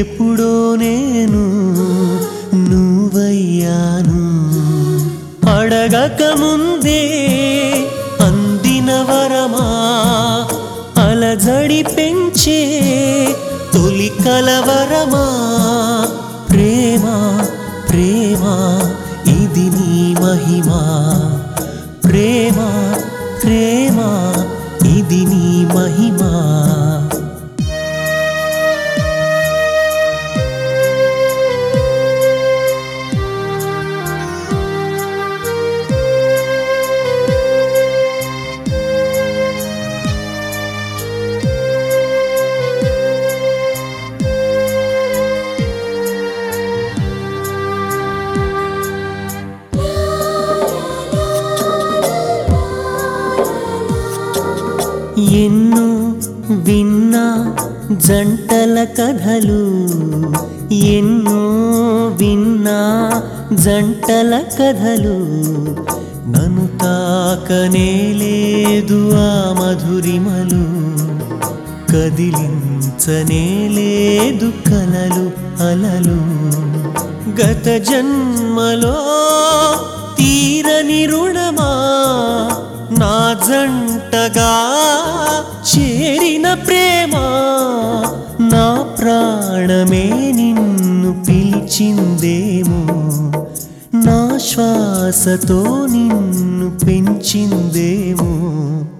ఎప్పుడో నేను నువ్వయ్యాను అడగక ముందే అందిన వరమా అలజడి పెంచే తొలి కలవరమా ప్రేమ ప్రేమ ఇది నీ మహిమా ప్రేమ ప్రేమ ఇది నీ మహిమా ఎన్నో విన్నా జంటల కథలు ఎన్నో విన్నా జంటల కథలు నన్ను తాకనే లేదు ఆ మధురిమలు కదిలించనే లేదు కలలు అలలు గత జన్మలో తీరని రుణమా నా జంటగా చేరిన ప్రేమ నా ప్రాణమే నిన్ను పిలిచిందేమో నా శ్వాసతో నిన్ను పెంచిందేమో